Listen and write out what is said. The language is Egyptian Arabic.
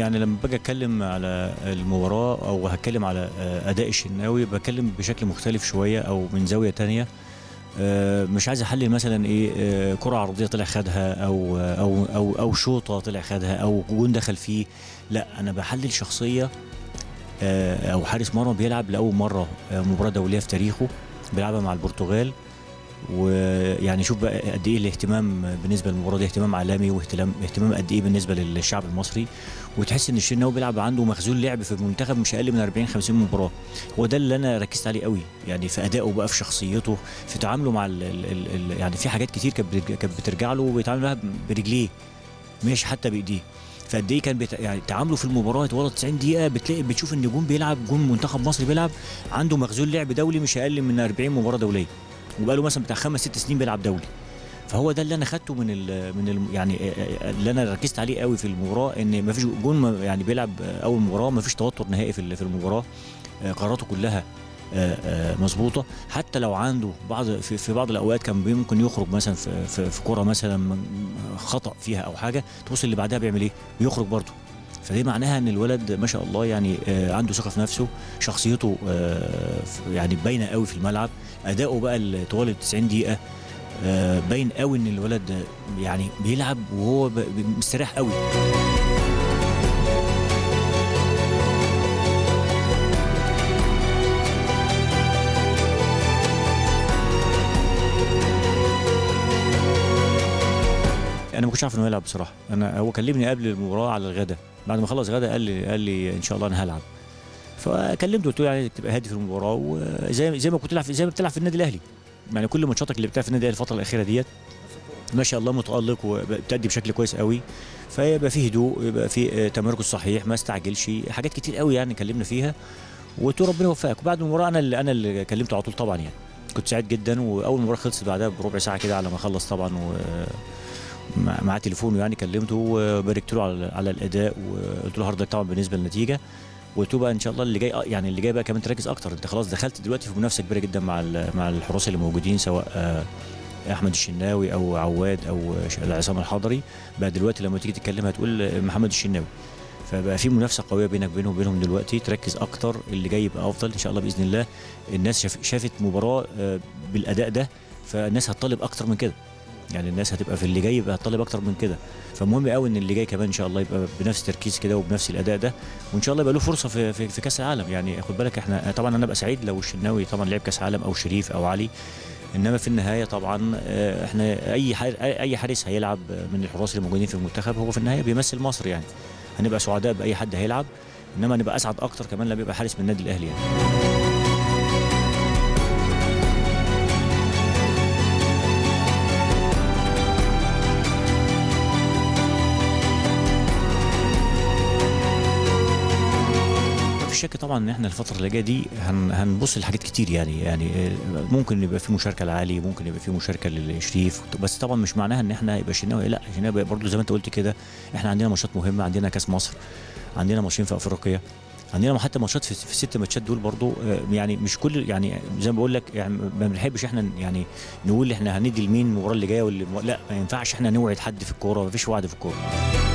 يعني لما باجي اتكلم على المباراه او هتكلم على آه، اداء الشناوي بتكلم بشكل مختلف شويه او من زاويه تانية آه، مش عايز احلل مثلا ايه آه، كره عرضيه طلع خدها او او او او شوطه طلع خدها او جون دخل فيه لا انا بحلل شخصيه آه، او حارس مرمى بيلعب لاول مره آه، مباراه دوليه في تاريخه بيلعبها مع البرتغال ويعني شوف بقى قد ايه الاهتمام بالنسبه للمباراه دي اهتمام عالمي واهتمام اهتمام قد ايه بالنسبه للشعب المصري وتحس ان الشناوي بيلعب عنده مخزون لعب في المنتخب مش اقل من 40 50 مباراه هو ده اللي انا ركزت عليه قوي يعني في ادائه بقى في شخصيته في تعامله مع ال ال ال ال يعني في حاجات كتير كانت بترج- كانت بترجع له وبيتعامل معاها برجليه مش حتى بايديه فقد ايه كان بيت... يعني تعامله في المباراه ورا 90 دقيقه بتلاقي بتشوف ان جون بيلعب جون منتخب مصر بيلعب عنده مخزون لعب دولي مش اقل من 40 مباراه دوليه وبقى له مثلا بتاع خمس ست سنين بيلعب دولي فهو ده اللي انا خدته من ال من ال يعني اللي انا ركزت عليه قوي في المباراه ان ما فيش جون ما- يعني بيلعب اول مباراه ما فيش توتر نهائي في ال- في المباراه آه، قراراته كلها آه، آه، مظبوطه حتى لو عنده بعض في, في بعض الاوقات كان ممكن يخرج مثلا في في, في كره مثلا من- خطا فيها او حاجه تبص اللي بعدها بيعمل ايه بيخرج برضه فدي معناها ان الولد ما شاء الله يعني آه، عنده ثقه في نفسه شخصيته آه، ف- يعني باينه قوي في الملعب اداؤه بقى ال- طوال ال 90 دقيقه آه، باين قوي ان الولد يعني بيلعب وهو ب- ب- مستريح قوي انا ما كنتش عارف انه يلعب بصراحه انا هو كلمني قبل المباراه على الغداء بعد ما خلص غدا قال لي قال لي ان شاء الله انا هلعب فكلمته قلت له يعني تبقى هادي في المباراه وزي زي ما كنت تلعب زي ما بتلعب في النادي الاهلي يعني كل ماتشاتك اللي بتلعب في النادي الاهلي الفتره الاخيره ديت ما شاء الله متالق وبتأدي بشكل كويس قوي فيبقى فيه هدوء يبقى فيه آه، تمركز صحيح ما استعجلش حاجات كتير قوي يعني كلمنا فيها وقلت له ربنا يوفقك وبعد المباراه انا اللي انا اللي كلمته على طول طبعا يعني كنت سعيد جدا واول مباراه خلصت بعدها بربع ساعه كده على ما خلص طبعا و مع- معاه تليفونه يعني كلمته وباركت له على على الاداء وقلت له هارد طبعا بالنسبه للنتيجه وقلت له بقى ان شاء الله اللي جاي آه، يعني اللي جاي بقى كمان تركز اكتر انت خلاص دخلت دلوقتي في منافسه كبيره جدا مع ال- مع الحراس اللي موجودين سواء آه، احمد الشناوي او عواد او ش- العصام الحضري بقى دلوقتي لما تيجي تتكلم هتقول محمد الشناوي فبقى في منافسه قويه بينك وبينهم وبينهم دلوقتي تركز اكتر اللي جاي يبقى افضل ان شاء الله باذن الله الناس شاف شافت مباراه آه، بالاداء ده فالناس هتطالب اكتر من كده يعني الناس هتبقى في اللي جاي يبقى هتطالب اكتر من كده فمهم قوي ان اللي جاي كمان ان شاء الله يبقى بنفس التركيز كده وبنفس الاداء ده وان شاء الله يبقى له فرصه في في, في كاس العالم يعني خد بالك احنا طبعا انا ابقى سعيد لو الشناوي طبعا لعب كاس عالم او شريف او علي انما في النهايه طبعا آه، احنا اي حار- اي حارس هيلعب من الحراس اللي موجودين في المنتخب هو في النهايه بيمثل مصر يعني هنبقى سعداء باي حد هيلعب انما نبقى اسعد اكتر كمان لما يبقى حارس من النادي الاهلي يعني. ما فيش شك طبعا ان احنا الفتره اللي جايه دي هن هنبص لحاجات كتير يعني يعني آه، ممكن يبقى في مشاركه لعلي ممكن يبقى في مشاركه لشريف بس طبعا مش معناها ان احنا يبقى شناوي لا شناوي برضه زي ما انت قلت كده احنا عندنا ماتشات مهمه عندنا كاس مصر عندنا ماتشين في افريقيا عندنا حتى ماتشات في, في الست ماتشات دول برضو آه، يعني مش كل يعني زي ما بقول لك يعني ما بنحبش احنا يعني نقول احنا هندي لمين المباراه اللي جايه واللي لا ما ينفعش احنا نوعد حد في الكوره ما فيش وعد في الكوره